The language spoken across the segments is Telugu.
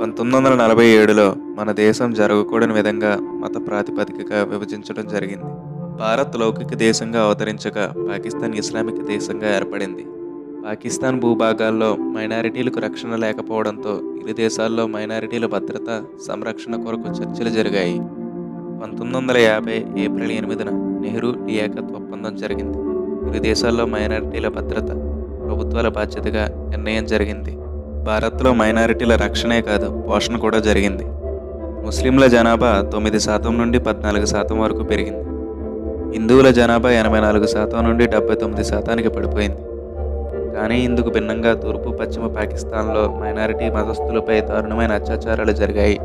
పంతొమ్మిది వందల నలభై ఏడులో మన దేశం జరగకూడని విధంగా మత ప్రాతిపదికగా విభజించడం జరిగింది భారత్ లౌకిక దేశంగా అవతరించగా పాకిస్తాన్ ఇస్లామిక్ దేశంగా ఏర్పడింది పాకిస్తాన్ భూభాగాల్లో మైనారిటీలకు రక్షణ లేకపోవడంతో ఇరు దేశాల్లో మైనారిటీల భద్రత సంరక్షణ కొరకు చర్చలు జరిగాయి పంతొమ్మిది వందల యాభై ఏప్రిల్ ఎనిమిదిన నెహ్రూ లియాఖత్ ఒప్పందం జరిగింది ఇరు దేశాల్లో మైనారిటీల భద్రత ప్రభుత్వాల బాధ్యతగా నిర్ణయం జరిగింది భారత్లో మైనారిటీల రక్షణే కాదు పోషణ కూడా జరిగింది ముస్లింల జనాభా తొమ్మిది శాతం నుండి పద్నాలుగు శాతం వరకు పెరిగింది హిందువుల జనాభా ఎనభై నాలుగు శాతం నుండి డెబ్బై తొమ్మిది శాతానికి పడిపోయింది కానీ ఇందుకు భిన్నంగా తూర్పు పశ్చిమ పాకిస్తాన్లో మైనారిటీ మతస్థులపై దారుణమైన అత్యాచారాలు జరిగాయి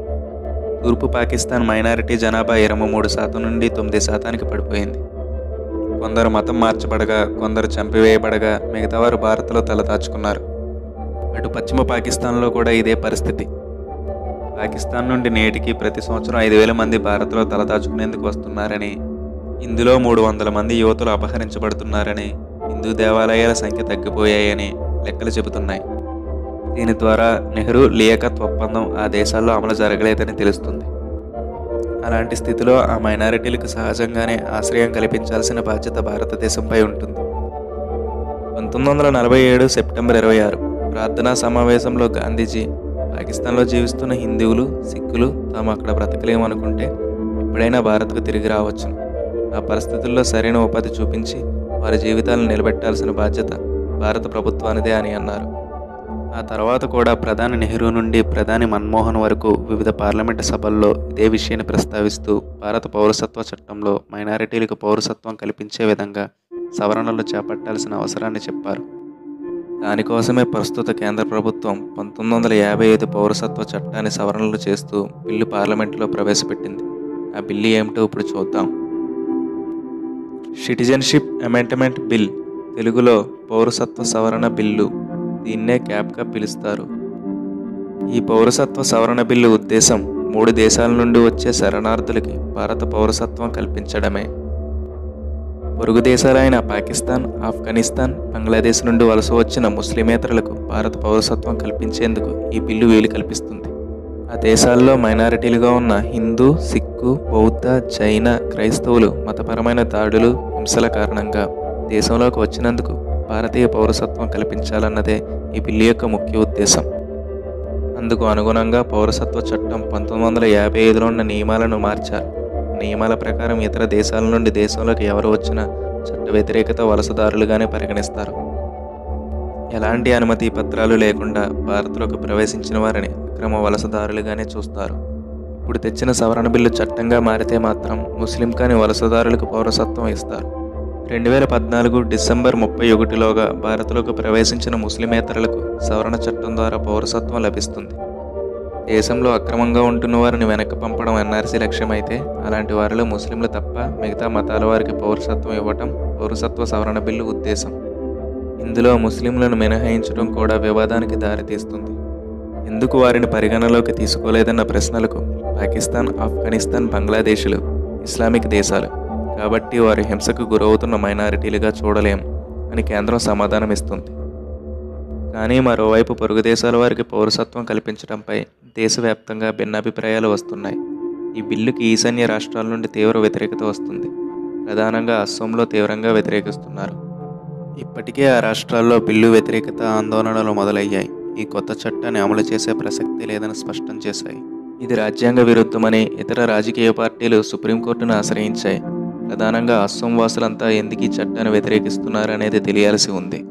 తూర్పు పాకిస్తాన్ మైనారిటీ జనాభా ఇరవై మూడు శాతం నుండి తొమ్మిది శాతానికి పడిపోయింది కొందరు మతం మార్చబడగా కొందరు చంపివేయబడగా మిగతావారు భారత్లో తలదాచుకున్నారు అటు పశ్చిమ పాకిస్తాన్లో కూడా ఇదే పరిస్థితి పాకిస్తాన్ నుండి నేటికి ప్రతి సంవత్సరం ఐదు వేల మంది భారత్లో తలదాచుకునేందుకు వస్తున్నారని ఇందులో మూడు వందల మంది యువతులు అపహరించబడుతున్నారని హిందూ దేవాలయాల సంఖ్య తగ్గిపోయాయని లెక్కలు చెబుతున్నాయి దీని ద్వారా నెహ్రూ లియాఖత్ ఒప్పందం ఆ దేశాల్లో అమలు జరగలేదని తెలుస్తుంది అలాంటి స్థితిలో ఆ మైనారిటీలకు సహజంగానే ఆశ్రయం కల్పించాల్సిన బాధ్యత భారతదేశంపై ఉంటుంది పంతొమ్మిది వందల నలభై ఏడు సెప్టెంబర్ ఇరవై ఆరు ప్రార్థనా సమావేశంలో గాంధీజీ పాకిస్తాన్లో జీవిస్తున్న హిందువులు సిక్కులు తాము అక్కడ బ్రతకలేమనుకుంటే ఎప్పుడైనా భారత్కు తిరిగి రావచ్చును ఆ పరిస్థితుల్లో సరైన ఉపాధి చూపించి వారి జీవితాలను నిలబెట్టాల్సిన బాధ్యత భారత ప్రభుత్వానిదే అని అన్నారు ఆ తర్వాత కూడా ప్రధాని నెహ్రూ నుండి ప్రధాని మన్మోహన్ వరకు వివిధ పార్లమెంటు సభల్లో ఇదే విషయాన్ని ప్రస్తావిస్తూ భారత పౌరసత్వ చట్టంలో మైనారిటీలకు పౌరసత్వం కల్పించే విధంగా సవరణలు చేపట్టాల్సిన అవసరాన్ని చెప్పారు దానికోసమే ప్రస్తుత కేంద్ర ప్రభుత్వం పంతొమ్మిది వందల యాభై ఐదు పౌరసత్వ చట్టాన్ని సవరణలు చేస్తూ బిల్లు పార్లమెంటులో ప్రవేశపెట్టింది ఆ బిల్లు ఏమిటో ఇప్పుడు చూద్దాం సిటిజన్షిప్ అమెండ్మెంట్ బిల్ తెలుగులో పౌరసత్వ సవరణ బిల్లు దీన్నే క్యాప్గా పిలుస్తారు ఈ పౌరసత్వ సవరణ బిల్లు ఉద్దేశం మూడు దేశాల నుండి వచ్చే శరణార్థులకి భారత పౌరసత్వం కల్పించడమే పొరుగు దేశాలైన పాకిస్తాన్ ఆఫ్ఘనిస్తాన్ బంగ్లాదేశ్ నుండి వలస వచ్చిన ముస్లిమేతరులకు భారత పౌరసత్వం కల్పించేందుకు ఈ బిల్లు వీలు కల్పిస్తుంది ఆ దేశాల్లో మైనారిటీలుగా ఉన్న హిందూ సిక్కు బౌద్ధ జైన క్రైస్తవులు మతపరమైన దాడులు హింసల కారణంగా దేశంలోకి వచ్చినందుకు భారతీయ పౌరసత్వం కల్పించాలన్నదే ఈ బిల్లు యొక్క ముఖ్య ఉద్దేశం అందుకు అనుగుణంగా పౌరసత్వ చట్టం పంతొమ్మిది వందల యాభై ఐదులో ఉన్న నియమాలను మార్చారు నియమాల ప్రకారం ఇతర దేశాల నుండి దేశంలోకి ఎవరు వచ్చినా చట్ట వ్యతిరేకత వలసదారులుగానే పరిగణిస్తారు ఎలాంటి అనుమతి పత్రాలు లేకుండా భారత్లోకి ప్రవేశించిన వారిని అక్రమ వలసదారులుగానే చూస్తారు ఇప్పుడు తెచ్చిన సవరణ బిల్లు చట్టంగా మారితే మాత్రం ముస్లిం కాని వలసదారులకు పౌరసత్వం ఇస్తారు రెండు వేల పద్నాలుగు డిసెంబర్ ముప్పై ఒకటిలోగా భారత్లోకి ప్రవేశించిన ముస్లిమేతరులకు సవరణ చట్టం ద్వారా పౌరసత్వం లభిస్తుంది దేశంలో అక్రమంగా ఉంటున్న వారిని వెనక్కి పంపడం ఎన్ఆర్సీ లక్ష్యమైతే అలాంటి వారిలో ముస్లింలు తప్ప మిగతా మతాల వారికి పౌరసత్వం ఇవ్వటం పౌరసత్వ సవరణ బిల్లు ఉద్దేశం ఇందులో ముస్లింలను మినహాయించడం కూడా వివాదానికి దారితీస్తుంది ఎందుకు వారిని పరిగణలోకి తీసుకోలేదన్న ప్రశ్నలకు పాకిస్తాన్ ఆఫ్ఘనిస్తాన్ బంగ్లాదేశ్లు ఇస్లామిక్ దేశాలు కాబట్టి వారు హింసకు గురవుతున్న మైనారిటీలుగా చూడలేం అని కేంద్రం సమాధానం ఇస్తుంది కానీ మరోవైపు పొరుగు దేశాల వారికి పౌరసత్వం కల్పించడంపై దేశవ్యాప్తంగా భిన్నాభిప్రాయాలు వస్తున్నాయి ఈ బిల్లుకి ఈశాన్య రాష్ట్రాల నుండి తీవ్ర వ్యతిరేకత వస్తుంది ప్రధానంగా అస్సోంలో తీవ్రంగా వ్యతిరేకిస్తున్నారు ఇప్పటికే ఆ రాష్ట్రాల్లో బిల్లు వ్యతిరేకత ఆందోళనలు మొదలయ్యాయి ఈ కొత్త చట్టాన్ని అమలు చేసే ప్రసక్తి లేదని స్పష్టం చేశాయి ఇది రాజ్యాంగ విరుద్ధమని ఇతర రాజకీయ పార్టీలు సుప్రీంకోర్టును ఆశ్రయించాయి ప్రధానంగా అస్సోం వాసులంతా ఎందుకు ఈ చట్టాన్ని వ్యతిరేకిస్తున్నారనేది తెలియాల్సి ఉంది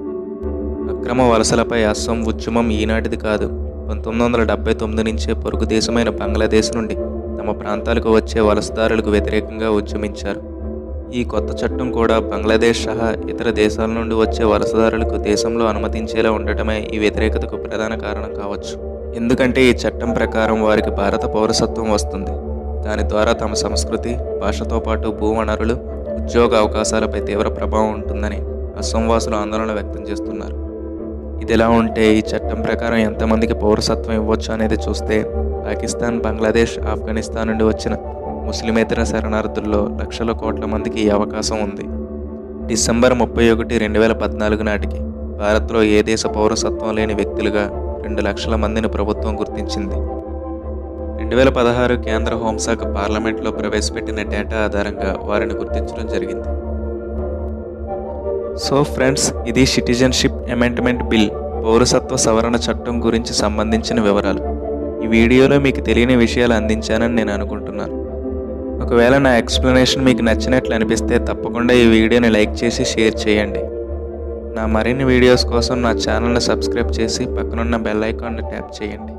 అక్రమ వలసలపై అస్సాం ఉద్యమం ఈనాటిది కాదు పంతొమ్మిది వందల డెబ్బై తొమ్మిది నుంచే పొరుగు దేశమైన బంగ్లాదేశ్ నుండి తమ ప్రాంతాలకు వచ్చే వలసదారులకు వ్యతిరేకంగా ఉద్యమించారు ఈ కొత్త చట్టం కూడా బంగ్లాదేశ్ సహా ఇతర దేశాల నుండి వచ్చే వలసదారులకు దేశంలో అనుమతించేలా ఉండటమే ఈ వ్యతిరేకతకు ప్రధాన కారణం కావచ్చు ఎందుకంటే ఈ చట్టం ప్రకారం వారికి భారత పౌరసత్వం వస్తుంది దాని ద్వారా తమ సంస్కృతి భాషతో పాటు భూ వనరులు ఉద్యోగ అవకాశాలపై తీవ్ర ప్రభావం ఉంటుందని అసోంవాసులు ఆందోళన వ్యక్తం చేస్తున్నారు ఇదిలా ఉంటే ఈ చట్టం ప్రకారం ఎంతమందికి పౌరసత్వం ఇవ్వచ్చు అనేది చూస్తే పాకిస్తాన్ బంగ్లాదేశ్ ఆఫ్ఘనిస్తాన్ నుండి వచ్చిన ముస్లిమేతర శరణార్థుల్లో లక్షల కోట్ల మందికి ఈ అవకాశం ఉంది డిసెంబర్ ముప్పై ఒకటి రెండు వేల పద్నాలుగు నాటికి భారత్లో ఏ దేశ పౌరసత్వం లేని వ్యక్తులుగా రెండు లక్షల మందిని ప్రభుత్వం గుర్తించింది రెండు వేల పదహారు కేంద్ర హోంశాఖ పార్లమెంట్లో ప్రవేశపెట్టిన డేటా ఆధారంగా వారిని గుర్తించడం జరిగింది సో ఫ్రెండ్స్ ఇది సిటిజన్షిప్ అమెండ్మెంట్ బిల్ పౌరసత్వ సవరణ చట్టం గురించి సంబంధించిన వివరాలు ఈ వీడియోలో మీకు తెలియని విషయాలు అందించానని నేను అనుకుంటున్నాను ఒకవేళ నా ఎక్స్ప్లెనేషన్ మీకు నచ్చినట్లు అనిపిస్తే తప్పకుండా ఈ వీడియోని లైక్ చేసి షేర్ చేయండి నా మరిన్ని వీడియోస్ కోసం నా ఛానల్ని సబ్స్క్రైబ్ చేసి పక్కనున్న బెల్ ఐకాన్ని ట్యాప్ చేయండి